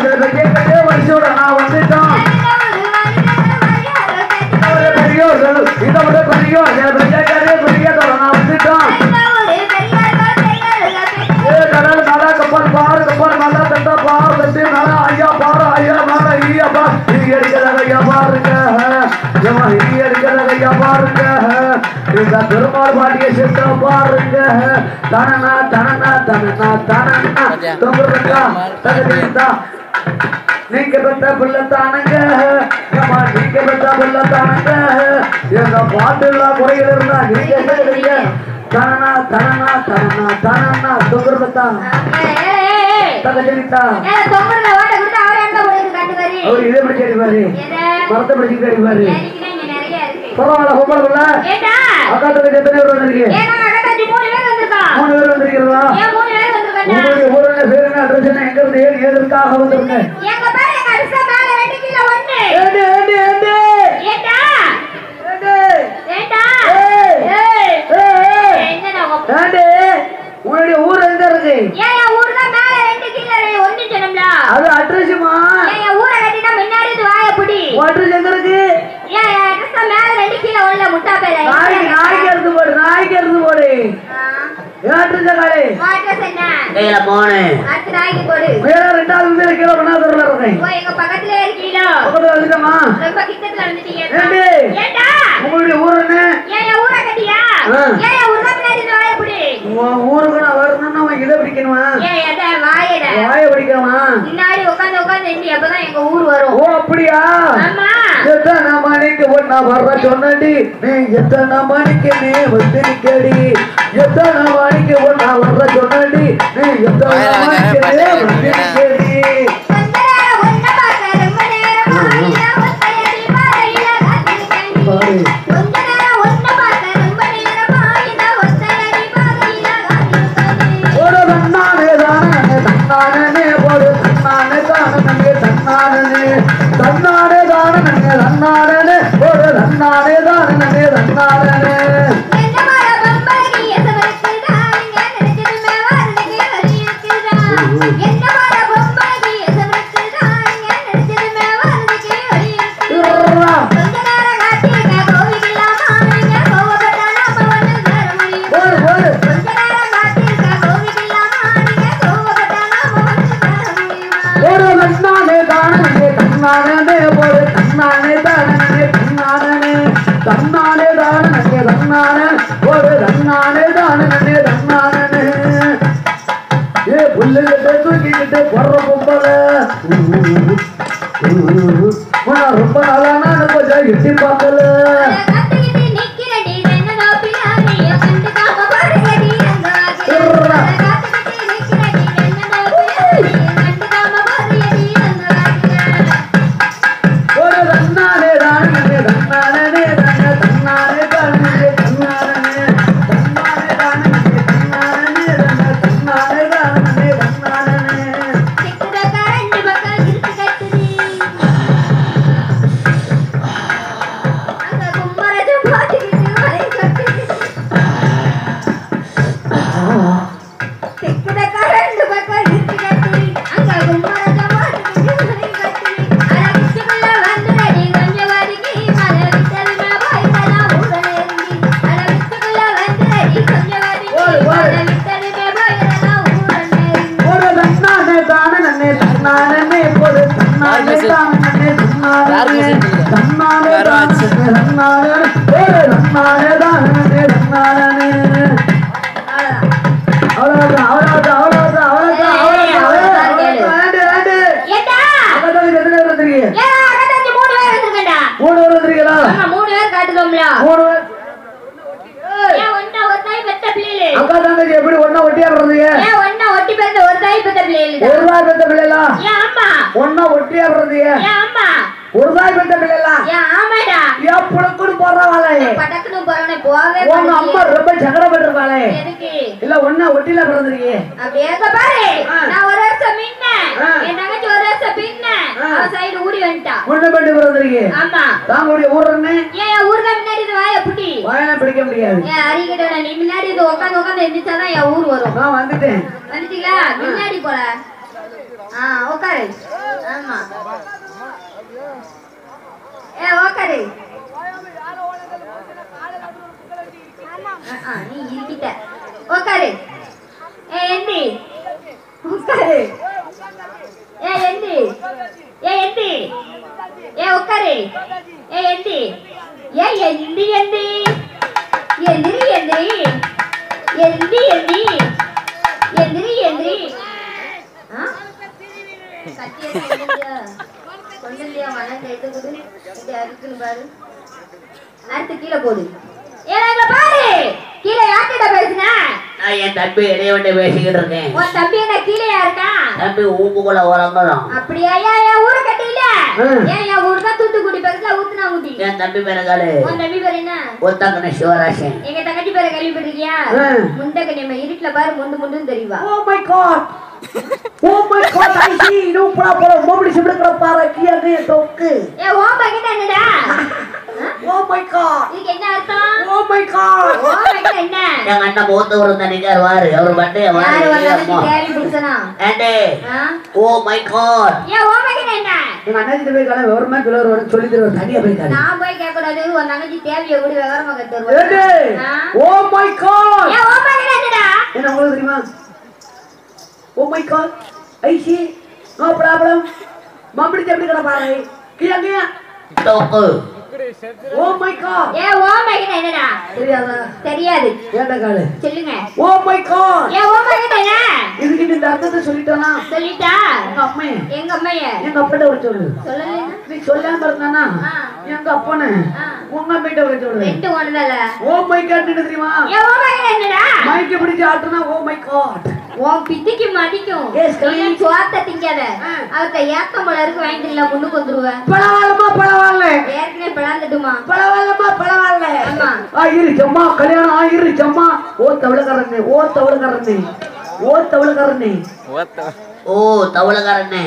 கேட்கவே வயசோட நான் வந்துட்டோம் ஒரு பெரியோர்கள் இதை விட பெரியோர்கள் கேட்கவே பெரியதோட நான் வந்துட்டோம் ஏ கடல் மலை கப்பல் பாரு கப்பல் மலை தண்டா பாரு தட்டி மலை ஐயா பாரு ஐயா மலை ஐயா பாரு இது அடிக்கிறத ஐயா பாருங்க ஏமா இது அடிக்கிறத ஐயா பாருங்க இந்த பெருமாள் பாட்டிய சித்த பாருங்க தனனா தனனா தனனா தனனா தொங்குறதா தகுதிதா நீங்க பெற்ற பிள்ளை தானுங்க ஏமா நீங்க பெற்ற பிள்ளை தானுங்க எங்க பாட்டுலாம் குறைகள் இருந்தா நீங்க கேட்குறீங்க தனனா தனனா தனனா தனனா தொங்குறதா தகஜனிதா அவர் இதே பிடிச்சி அடிப்பாரு மரத்தை பிடிச்சிட்டு அடிப்பாரு பரவாயில்ல பொம்பளை அக்கா தங்கச்சி எத்தனை பேர் வந்திருக்கீங்க மூணு பேர் வந்திருக்கிறதா உங்களுடைய ஊருடைய பேர் என்ன அட்ரஸ் என்ன எங்க இருந்து ஏன் எதற்காக வந்திருங்க ஏண்டி, ஏண்டி, ஏண்டி? ஏண்டி? ஏய், ஏய், ஏய். ஏண்டி? உன்னுடைய ஊர் எங்க இருக்கு அது அட்ரஸ்மா அட்ரஸ் எங்க இருக்கு நாய்க்கு நாய்க்கு எடுத்து போடு நாய்க்கு எடுத்து போடு ஏன் அட்ரஸ் காலே கையில போனே வேற ரெண்டாவது பேர் கீழே பண்ணாத இருக்கேன் பக்கத்துல இருக்கீங்களோ பக்கத்துல வந்துட்டமா ரொம்ப கிட்டத்துல வந்துட்டீங்க ஏண்டி? ஏண்டா உங்களுடைய ஊர் என்ன ஏன் என் ஊரை கட்டியா ஆ. ஏன் என் ஊர்ல பின்னாடி இந்த வாயை பிடி உன் ஊருக்கு நான் வரணும்னா அவன் இதை பிடிக்கணுமா ஏன் எத வாயட வாய பிடிக்கணுமா முன்னாடி உட்காந்து உட்காந்து எண்ணி அப்பதான் எங்க ஊர் வரும் ஓ அப்படியா ஆமா எத்தனை மணிக்கு ஒன்னா வர்ற சொன்னடி நீ எத்தனை மணிக்கு நீ வந்து நிக்கடி எத்தனை மணிக்கு ஒன்னா வர்ற சொன்னடி நீ எத்தனை மணிக்கு நீ வந்து நிக்கடி வந்தரா ஒன்ன பார்க்க ரொம்ப நேரமா இல்ல ஒத்தையடி பாறையில காத்திருக்கேன் பாரு. கொஞ்ச நேரம் ஒன்ன பார்க்க ரொம்ப நேரமா இல்ல ஒத்தையடி பாறையில காத்திருக்கேன் ஒரு தன்னானே தானே தன்னானே ஒரு தன்னானே தானே தன்னானே தன்னானே தானே தன்னானே ஒரு தன்னானே தானே தன்னானே என்ன மழை பம்பரடி எசவருக்கு தானுங்க நினைச்சதுமே வாரதுக்கு வழி இருக்குதா என்ன மழை பம்பரடி எசவருக்கு தானுங்க நினைச்சதுமே வாரதுக்கு வழி இருக்குதா கொஞ்ச நேரம் காத்திருக்க கோவிக்கலாமா நீங்க கோவப்பட்டா நாம வந்து சேர முடியும் போடு போடு கொஞ்ச நேரம் காத்திருக்க கோவிக்கலாமா நீங்க கோவப்பட்டா நாம வந்து சேர முடியுமா ஒரு கண்ணானே தானே கண்ணானே ஒரு கண்ணானே தானே கண்ணானே தன்னானே தானே தன்னானே ஒரு தன்னானே தானே தன்னானே ஏ புல்லுகிட்ட தூக்கிக்கிட்டு போடுற பொம்பளை உன்னை ரொம்ப நாளா நான் கொஞ்சம் எட்டி பார்க்கல கத்திக்கிட்டு நிக்கிறடி என்ன நோப்பினாடி கண்டுக்காம பாருங்கடி அந்த வாக்கிய காத்துக்கிட்டு நிக்கிறடி என்ன நோப்பினாடி கண்டுக்காம பாருங்கடி அந்த வாக்கிய ஒரு தன்னானே தானே தன்னானே தானே தன்னானே தானே தன்னானே தன்னானே தானே தன்னானே தானே தன்னானே தானே தன்னானே சிக்குத கரண்ட் பக்கம் இருக்கு கட்டுது அங்க கும்மரது பாட்டுக்கிட்டு வரை கட்டுது சிக்குத கரண்ட் பக்கம் இருக்கு கட்டுது அங்க கும்மரது பாட்டுக்கிட்டு வரை கட்டுது அழகிச்சுக்குள்ள வந்துடடி கொஞ்சம் வரைக்கி மலை விட்டதுமே போய்க்கலாம் ஊரே இறங்கி அழகிச்சுக்குள்ள வந்துடடி கொஞ்சம் வரைக்கி மலை விட்டதுமே போய்க்கலாம் ஊரே இறங்கி ஒரு தன்னானே தானே நன்னே தன்னானே ஒரு தன்னானே தானே தன்னானே தன்னானே தானே தன்னானே ஒரு தன்னானே தானே தன்னானே அவ்வளவுதான் அவ்வளவுதான் அவ்வளவுதான் அவ்வளவுதான் அவ்வளவுதான் அவ்வளவுதான் ஆண்டு ஆண்டு ஏண்டா அங்கதான் எத்தனை பேர் வந்திருக்கீங்க ஏன் அகத்தாச்சி மூணு பேர் வந்திருக்கேன்டா மூணு பேர் வந்திருக்கீங்களா ஆமா மூணு பேர் காட்டுதோம்ல மூணு பேர் ஏய், ஏன் ஒன்னா ஒரு தாய் பெத்த பிள்ளைகளு அக்கா தங்கச்சி எப்படி ஒண்ணா ஒட்டியா பிறந்தீங்க ஏன் ஒன்னா ஒட்டி பிறந்த ஒரு தாய் பெத்த பிள்ளைகளு ஒரு தாய் பெத்த பிள்ளைகளா ஏன் ஆமா ஒண்ணா ஒட்டியா பிறந்தீங்க ஏன் ஆமா ஒரு தாய் பெத்த பிள்ளைகளா ஏன் ஆமாடா ஏன் புழுக்குன்னு போடுறவாளே படக்குன்னு போறவனே போவே உங்க அம்மா மாட்டேங்குது. ரொம்ப சங்கடப்பட்டிருப்பாளே எதுக்கு இல்ல ஒண்ணா ஒட்டில பிறந்திருக்கீங்க அப்படியே இங்க பாரு ஆ. நான் ஒரு வருஷம் முன்ன ஆ. என் தங்கச்சி ஒரு வருஷம் பின்ன ஆ. அவ சைடு ஊடி வந்துட்டா ஒண்ணு பண்ணி பிறந்திருக்கீங்க ஆமா தாங்களுடைய ஊர் என்ன ஏன் என் ஊருக்கு முன்னாடி இது வாய புட்டி வாயனா பிடிக்க முடியாது ஏன் அறிகிட்டோட நீ முன்னாடி இது உட்காந்து உட்காந்து எந்திரிச்சாதான் என் ஊர் வரும் நான் வந்துட்டேன் வந்துட்டீங்களா முன்னாடி போல ஆ உட்காரு ஆமா ஏ உட்காரு ஆ, ஆ, நீ இருக்கிட்ட உட்காரு ஏ எந்தி உட்காரு ஏ எந்தி ஏ எந்தி ஏ உட்காரு ஏ எந்தி ஏ எந்தி எந்தி எந்திரி எந்திரி எந்தி எந்தி எந்திரி எந்திரி ஆ? கத்தியை கொண்டு கொண்டு இல்லையா மனம் எடுத்து கொடு இப்படி அறுக்குன்னு பாரு அறுத்து கீழே போடு ஏன் இங்க பாரு கீழே யார்கிட்ட பேசுன நான் என் தம்பி இடையவண்டி பேசிக்கிட்டு இருக்கேன் உன் தம்பி என்ன கீழே இருக்கா தம்பி ஊம்புக்குள்ள உறங்கணும் அப்படியா ஏன் என் ஊரை கட்டியில ம். ஏன் என் ஊர் தான் தூத்துக்குடி பக்கத்துல ஊத்துனாங்குடி என் தம்பி பேருக்காரு உன் தம்பி பேர் என்ன ஒத்தக்கன சிவராசன் எங்க தங்கச்சி பேரை கேள்விப்பட்டிருக்கியா ம். முண்டை கண்ணியம்மா இருட்டுல பாரு முண்டு முண்டுன்னு தெரியுவா Oh my god! Oh my god, I see! இன்னும் புறா போல மறுபடி சிம்பிடுக்கிற பாரு கீழே தொக்கு ஏ ஓ பக்கெட் என்னடா Oh my god! இதுக்கு என்ன அர்த்தம் Oh my god! ஓ பக்கெட் என்ன எங்க அண்ணன் மூத்த ஒரு தனிக்கார் வாரு அவர் பண்டைய யாரு வாரு வந்தாலும் கேள்வி புடிச்சனா ஏண்டே ஆ? ஓ மை காட் ஏ ஓ பக்கெட் என்ன எங்க அண்ணாச்சி போய் கால விவரமா கிளவர் சொல்லி தருவார் தனியா போய் கால நான் போய் கேட்க கூடாது உன் தங்கச்சி தேவையை கூட விவரமா கத்து ஏண்டே ஆ? ஓ மை காட் ஏ ஓ பக்கெட் என்னடா என்ன உங்களுக்கு தெரியுமா oh my god I see no problem மறுபடி சிம்பிடுக்கிற பாரு கீழே கீழே தோக்கு ஓ மை காட் ஏ ஓ பக்கெட் என்னடா தெரியாதா தெரியாது ஏண்டா காலு சொல்லுங்க ஓ மை காட் ஏ ஓ பக்கெட் என்ன இதுக்கு இந்த அர்த்தத்தை சொல்லிட்டானா சொல்லிட்டா எங்க அம்மையே எங்க அம்மைய எங்க அப்பாட்ட ஒரு சொல்லு சொல்லலைன்னா நீ சொல்லாம இருந்தானா ஆ. எங்க அப்பனு ஆ. உங்க அம்மிட்ட ஒரு சொல்லு ரெண்டு ஒண்ணுதல்ல ஓ மை காட் தெரியுமா ஏ ஓ பக்கெட் என்னடா மைக்க பிடிச்சு ஆட்டுனா ஓ மை காட் உன் பித்திக்கு மதிக்கும் Yes, கவி. நீ சோத்த திங்காத ஆ. அவர்கிட்ட ஏத்தம் போல இருக்கு வாங்கிட்டு முன்னுக்கு வந்துருவேன் பரவாயில்லமா பரவாயில்ல ஏற்கனவே பிளாந்துட்டுமா பரவாயில்லமா பரவாயில்ல ஆமா. ஆயிருச்சம்மா கல்யாணம் ஆயிருச்சம்மா ஓ தவளக்காரனே ஓ தவளக்காரனே ஓ தவளக்காரனே ஓ தவளக்காரண்ணே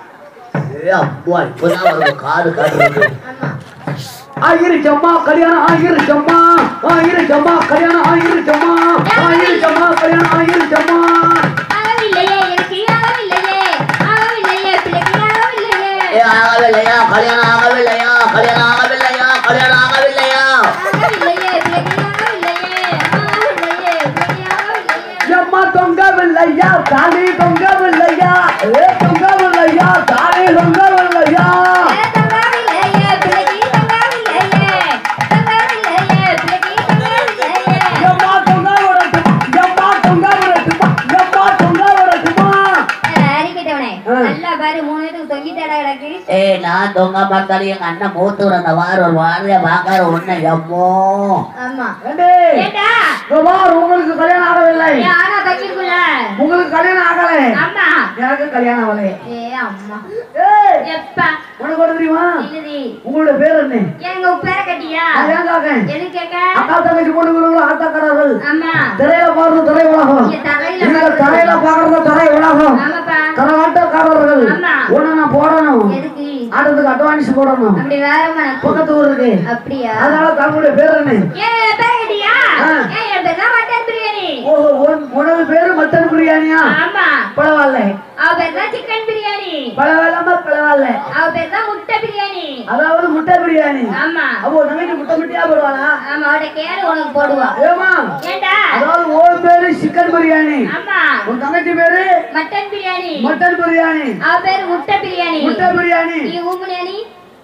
ஏ அப்பா இப்பதான் வரும் காது காட்டுறது ஆமா ஆயிருச்சம்மா கல்யாணம் ஆயிருச்சம்மா ஆயிருச்சம்மா கல்யாணம் ஆயிருச்சம்மா ஆயிருச்சம்மா கல்யாணம் ஆயிருச்சம்மா அளவில்லையே எனக்கு அளவில்லையே அளவில்லையே பிள்ளைக்கு அளவில்லையே ஏ ஆகவில்லையா கல்யாணம் ஆகவில்லையா கல்யாணம் ஆகவில்லையா கல்யாணம் ஆகவில்லையா அளவில்லையே பிள்ளைக்கு அளவில்லையே அளவில்லையே பிள்ளைக்கு அளவில்லையே எம்மா தொங்கவில்லையா தாலி தொங்கவில்லையா ஏ தொங்கவில்லையா தாலி தொங்கவில்லையா தங்கவில்லையே பிள்ளைக்கு தங்கவில்லையே தங்கவில்லையே பிள்ளைக்கு தங்கவில்லையே எம்மா தொங்கவிடட்டுமா எம்மா தொங்கவிடட்டுமா எம்மா தொங்கவிடட்டுமா அறிக்கிட்டவனே ஆ. நல்லா பாரு மூணு பேருக்கு தொங்கிட்டாடா கிடக்கு ஏய் நான் தொங்க பார்த்தாலும் எங்க அண்ணன் மூத்து அந்த வார ஒரு வாரிய பார்க்கார உன்னை எம்மோ ஆமா ஏண்டே ஏண்டா குமார் உங்களுக்கு கல்யாணம் ஆகவில்லை ஏ ஆனா தங்கிருக்குல்ல உங்களுக்கு கல்யாணம் ஆகல ஆமா எனக்கு கல்யாணம் ஆகலை ஏ அம்மா ஏய் எப்பா உனக்கு ஒண்ணு தெரியுமா இல்லடி உங்களோட பேர் என்ன எங்க உப்பேர கட்டியா நான் ஏன் காக்கேன் எது கேட்க அக்கா தங்கச்சி பொண்ணுங்களும் ஆட்டக்காரர்கள் ஆமா திரையில பாக்குறது திரை உலகம் இங்க தரையில நீங்க பாக்குறது. தரையில பாக்குறது திரை உலகம் ஆமாப்பா கரகாட்டக்காரர்கள் ஆமா. ஒண்ணு நான் போடணும் எதுக்கு ஆட்டத்துக்கு அட்வான்ஸ் போடணும் அப்படி வேறமா பக்கத்து ஊர் இருக்கு அப்படியா அதனால தங்களுடைய பேர் என்ன ஏன் பேர கட்டியா ஆ. ஏன் என் பேர் தான் மட்டன் பிரியாணி ஓஹோ உன்- உனது பேரு மட்டன் பிரியாணியா ஆமா பரவாயில்ல அவ பேர் தான் சிக்கன் பிரியாணி பரவாயில்லாம பரவாயில்ல அவ பேர் தான் முட்டை பிரியாணி அதாவது முட்டை பிரியாணி ஆமா அப்போ தங்கச்சி முட்டை முட்டையா போடுவாளா ஆமா அவட கேளு உனக்கு போடுவா ஏமா ஏண்டா அதாவது உன் பேரு சிக்கன் பிரியாணி ஆமா உன் தங்கச்சி பேரு மட்டன் பிரியாணி மட்டன் பிரியாணி அவ பேர் முட்டை பிரியாணி முட்டை பிரியாணி நீ ஊம்புனியாணி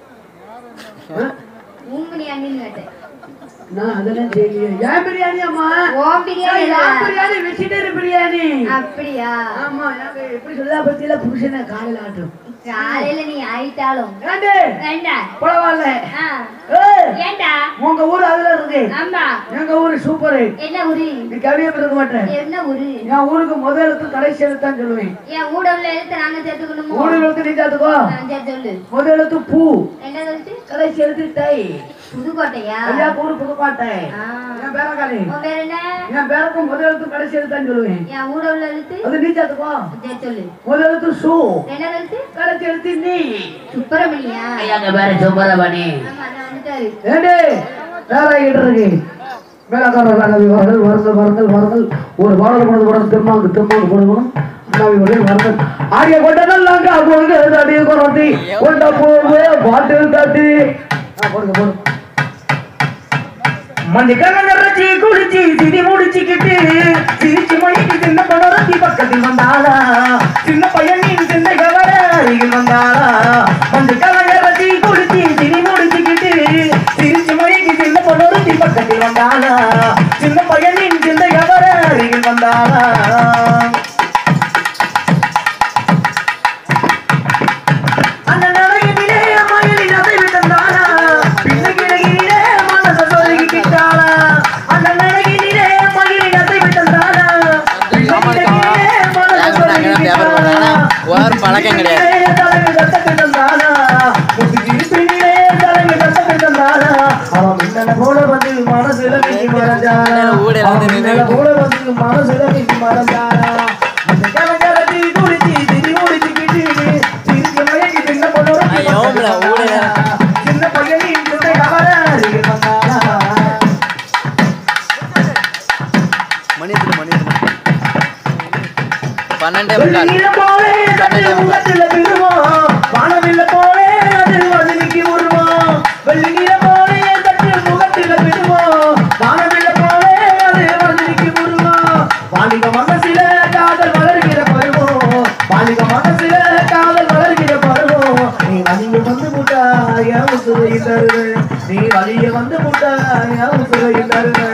ஆ? ஊம்புனியாணின்னு கேட்டேன் நான் அதெல்லாம் தெரியல ஏன் பிரியாணி அம்மா ஓ பிரியாணி ஏன் பிரியாணி வெஜிடேரியன் பிரியாணி அப்படியா ஆமா எனக்கு எப்படி சொல்லா பத்தியில புருஷனை காலையில ஆட்டும் காலையில நீ ஆயிட்டாலும் ஏண்டே ஏண்டா பரவாயில்ல ஆ, ஏய், ஏண்டா உங்க ஊர் அதுல இருக்கு ஆமா எங்க ஊரு சூப்பர் என்ன ஊரு நீ கவியை இருக்க மாட்டேன் என்ன ஊரு என் ஊருக்கு முதல் எழுத்து கடைசி எழுத்தான் சொல்லுவேன் என் ஊடவுல எழுத்து நாங்க சேர்த்துக்கணுமோ ஊரு எழுத்து நீ சாத்துக்கோ ஆ, சரி சொல்லு முதல் எழுத்து பூ என்ன எழுத்து கடைசி எழுத்து தை புதுக்கோட்டையா ஐயா ஊரு புதுப்பாட்டை ஆ. என் பேரக்காளி உன் பேர் என்ன என் பேருக்கும் முதல் எழுத்து கடைசி எழுத்தான் சொல்லுவேன் என் ஊடவுல எழுத்து அது நீ சாத்துக்கோ சரி சொல்லு முதல் எழுத்து சூ என்ன எழுத்து கடைசி எழுத்து நீ சுப்பிரமணியா ஐயா எங்க பேரு சுப்பரமணி ஆமா நான் வந்துட்டாரு ஏண்டே வேற ஆகிட்டு இருக்கு மேலக்காரர்கள் வருங்கள் வருங்கள் வருங்கள் வருங்கள் ஒரு பாடல் கொண்டு போடணும் திருமாங்கு திருமாங்கு கொடுக்கணும் சாமி ஒரே வரணும் ஆரிய கொண்டதெல்லாம் காப்போங்க தடி குறத்தி கொண்ட போவே பாட்டு தட்டி ஆ, போடுங்க போடுங்க மஞ்சிக்கலங்கரைச்சி குடிச்சி திதி முடிச்சுக்கிட்டு சிரிச்சு மயக்கி சின்ன பணரத்தி பக்கத்தில் வந்தாளா சின்ன பையன் நீ சின்ன கவர அருகில் வந்தாளா மஞ்சிக்கலங்கரைச்சி குடிச்சி திதி முடிச்சுக்கிட்டு சிரிச்சு மயக்கி சின்ன பணரத்தி பக்கத்தில் வந்தாளா சின்ன பையன் நீ சின்ன கவர அருகில் வந்தாளா அந்த நடையிலே மயிலின் அசைவு தந்தாளா பின்ன கிழகிலே மனச சொருகிக்கிட்டாளா அந்த நடையிலே மயிலின் அசைவு தந்தாளா பின்ன கிழகிலே மனச சொருகிக்கிட்டாளா ஒரு பழக்கம் கிடையாது தலைமை தட்டத்தை தந்தாளா முதுகிருப்பினிலே தலைமை தட்டத்தை தந்தாளா அவன் மின்னல போல வந்து மனசுல மிஞ்சி மறைஞ்சாளா ஊடையில வந்து அவன் மின்னல போல வந்து மனசுல மிஞ்சி மறைஞ்சாளா அந்த கலகலத்தி குளிச்சி திரி முடிச்சுக்கிட்டு சிரிச்சு மயங்கி சின்ன பொண்ணோட ஐயோம்ல, ஊடையில. சின்ன பையனின் சின்ன கவர அருகில் வந்தாளா மணி எத்தனை மணி எத்தனை பன்னெண்டே முக்கால் வெள்ளியில போலே தட்டு முகத்தில விழுவோம். வானவில்ல போலே அது வதனிக்கு உருவோம். வெள்ளியில போலே தட்டு முகத்தில விழுவோம். வானவில்ல போலே அது வதனிக்கு உருவோம். வாலிப மனசில காதல் வளர்கிற பருவம் வாலிப மனசில காதல் வளர்கிற பருவம் நீ வலிய வந்து முட்டா என் உசுரை தருவேன் நீ வலிய வந்து முட்டா என் உசுரை தருவேன்